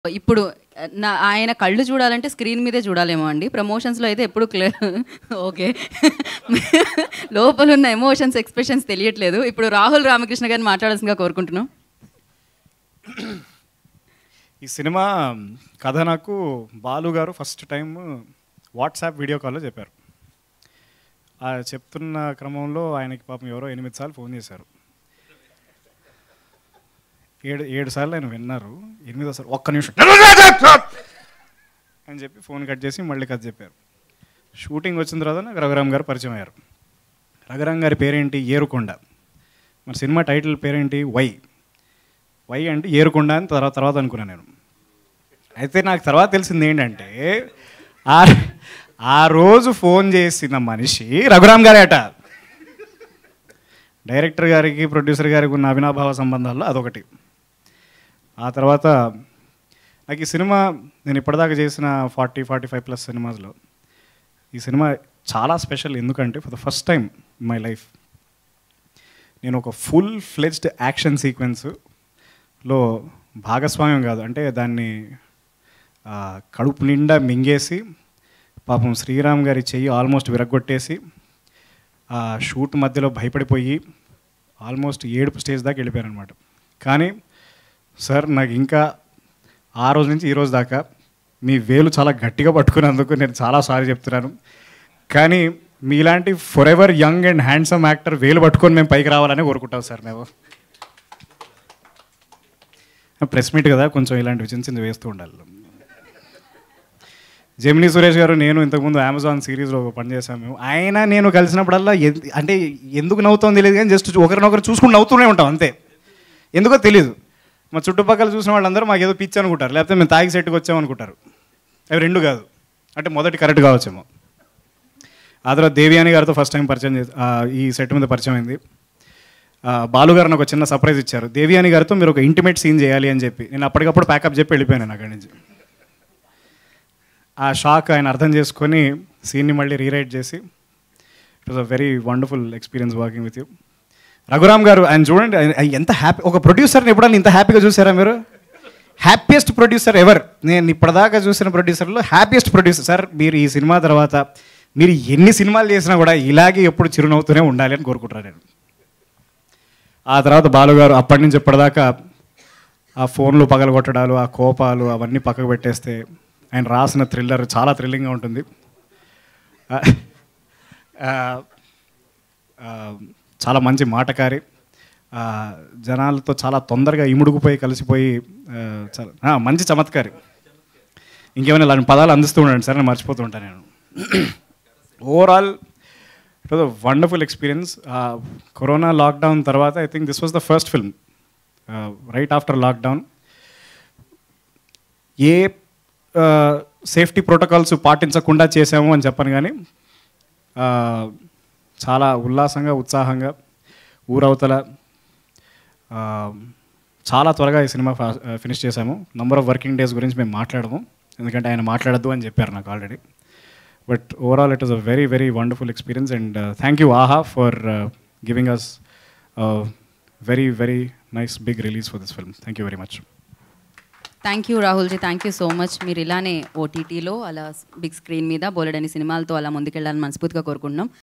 ఇప్పుడు నా ఆయన కళ్ళు చూడాలంటే స్క్రీన్ మీదే చూడాలేమో అండి ప్రమోషన్స్లో అయితే ఎప్పుడు క్లియర్ ఓకే లోపల ఉన్న ఎమోషన్స్ ఎక్స్ప్రెషన్స్ తెలియట్లేదు ఇప్పుడు రాహుల్ రామకృష్ణ గారిని మాట్లాడాల్సిందిగా కోరుకుంటున్నాం ఈ సినిమా కథ నాకు బాలు గారు ఫస్ట్ టైం వాట్సాప్ వీడియో కాల్లో చెప్పారు ఆ చెప్తున్న క్రమంలో ఆయనకి పాపం ఎవరో ఎనిమిది సార్లు ఫోన్ చేశారు ఏడు ఏడు సార్లు ఆయన విన్నారు ఎనిమిదో సార్ ఒక్క నిమిషం అని చెప్పి ఫోన్ కట్ చేసి మళ్ళీ కథ చెప్పారు షూటింగ్ వచ్చిన తర్వాత నాకు రఘురామ్ గారు పరిచయం అయ్యారు రఘురామ్ గారి పేరేంటి ఏరుకొండ మరి సినిమా టైటిల్ పేరేంటి వై వై అంటే ఏరుకొండ అని తర్వాత తర్వాత అనుకున్నాను నేను అయితే నాకు తర్వాత తెలిసింది ఏంటంటే ఆ ఆ రోజు ఫోన్ చేసిన మనిషి రఘురామ్ గారే అట డైరెక్టర్ గారికి ప్రొడ్యూసర్ గారికి ఉన్న అవినాభావ సంబంధాల్లో అదొకటి ఆ తర్వాత నాకు ఈ సినిమా నేను ఇప్పటిదాకా చేసిన ఫార్టీ ఫార్టీ ఫైవ్ ప్లస్ సినిమాస్లో ఈ సినిమా చాలా స్పెషల్ ఎందుకంటే for the first time in my life నేను ఒక ఫుల్ ఫ్లెజ్డ్ యాక్షన్ సీక్వెన్స్లో భాగస్వామ్యం కాదు అంటే దాన్ని ఆ, కడుపు నిండా మింగేసి పాపం శ్రీరామ్ గారి చెయ్యి ఆల్మోస్ట్ విరగొట్టేసి ఆ షూట్ మధ్యలో భయపడిపోయి ఆల్మోస్ట్ ఏడుపు స్టేజ్ దాకా వెళ్ళిపోయాను అనమాట కానీ సార్ నాకు ఇంకా ఆ రోజు నుంచి ఈ రోజు దాకా మీ వేలు చాలా గట్టిగా పట్టుకున్నందుకు నేను చాలా సారీ చెప్తున్నాను కానీ మీలాంటి forever young and handsome actor వేలు పట్టుకొని మేము పైకి రావాలని కోరుకుంటాం సార్ మేము ప్రెస్ మీట్ కదా కొంచెం ఇలాంటివి చిన్న చిన్న వేస్తూ ఉండాలి జమినీ సురేష్ గారు నేను ఇంతకుముందు అమెజాన్ సిరీస్లో పనిచేసాము మేము ఆయన నేను కలిసినప్పుడల్లా ఎన్- అంటే ఎందుకు నవ్వుతాం తెలియదు కానీ జస్ట్ ఒకరినొకరు చూసుకుని నవ్వుతూనే ఉంటాం అంతే ఎందుకో తెలియదు మా చుట్టుపక్కల చూసిన వాళ్ళందరూ మాకు ఏదో పిచ్చి అనుకుంటారు లేకపోతే మేము తాగి సెట్కి వచ్చామనుకుంటారు అవి రెండు కాదు అంటే మొదటి కరెక్ట్ కావచ్చేమో ఆ తర్వాత దేవియాని గారితో ఫస్ట్ టైం పరిచయం చేసి ఆ, ఈ సెట్ మీద పరిచయం అయింది ఆ, బాలు గారు నాకు ఒక చిన్న సర్ప్రైజ్ ఇచ్చారు దేవియాని గారితో మీరు ఒక ఇంటిమేట్ సీన్ చేయాలి అని చెప్పి నేను అప్పటికప్పుడు ప్యాకప్ చెప్పి వెళ్ళిపోయాను అక్కడి నుంచి ఆ షాక్ ఆయన అర్థం చేసుకొని సీన్ని మళ్ళీ రీరైట్ చేసి it was a very wonderful experience working with you Raghuram గారు ఆయన చూడండి ఆయన- ఆయన ఎంత హ్యాపీ ఒక ప్రొడ్యూసర్ని ఎప్పుడన్నా ఇంత హ్యాపీగా చూసారా మీరు హ్యాపీయెస్ట్ ప్రొడ్యూసర్ ఎవర్ నేను ఇప్పటిదాకా చూసిన ప్రొడ్యూసర్లో హ్యాపీయెస్ట్ ప్రొడ్యూసర్ సార్ మీరు ఈ సినిమా తర్వాత మీరు ఎన్ని సినిమాలు చేసినా కూడా ఇలాగే ఎప్పుడు చిరునవ్వుతూనే ఉండాలి అని కోరుకుంటున్నాను నేను ఆ తర్వాత బాలుగారు అప్పటి నుంచి ఇప్పటిదాకా ఆ ఫోన్లు పగలగొట్టడాలు ఆ కోపాలు అవన్నీ పక్కకు పెట్టేస్తే ఆయన రాసిన థ్రిల్లర్ చాలా థ్రిల్లింగ్గా ఉంటుంది ఆ, ఆ, ఆ, చాలా మంచి మాటకారి ఆ, జనాలతో చాలా తొందరగా ఇముడుకుపోయి కలిసిపోయి ఆ, చాలా ఆ, మంచి చమత్కారి ఇంకేమైనా ఇలాంటి పదాలు అందిస్తూ ఉండండి సరే నేను మర్చిపోతూ ఉంటాను నేను overall it was a wonderful experience corona lockdown తర్వాత I think this was the first film right after lockdown ఏ సేఫ్టీ ప్రోటోకాల్స్ పాటించకుండా చేసాము అని చెప్పను కానీ ఆ, చాలా ఉల్లాసంగా ఉత్సాహంగా ఊరవతల ఆ, చాలా త్వరగా ఈ సినిమా ఫినిష్ చేశాము నంబర్ ఆఫ్ వర్కింగ్ డేస్ గురించి మేము మాట్లాడము ఎందుకంటే ఆయన మాట్లాడద్దు అని చెప్పారు నాకు already but overall it is a very very wonderful experience and thank you ఆహా for giving us very very nice big release for this film thank you very much thank you రాహుల్జీ thank you so much మీరు ఇలానే ఓటీటీలో అలా big screen మీద బోలెడని సినిమాలతో అలా ముందుకెళ్ళాలని మనస్ఫూర్తిగా కోరుకుంటున్నాం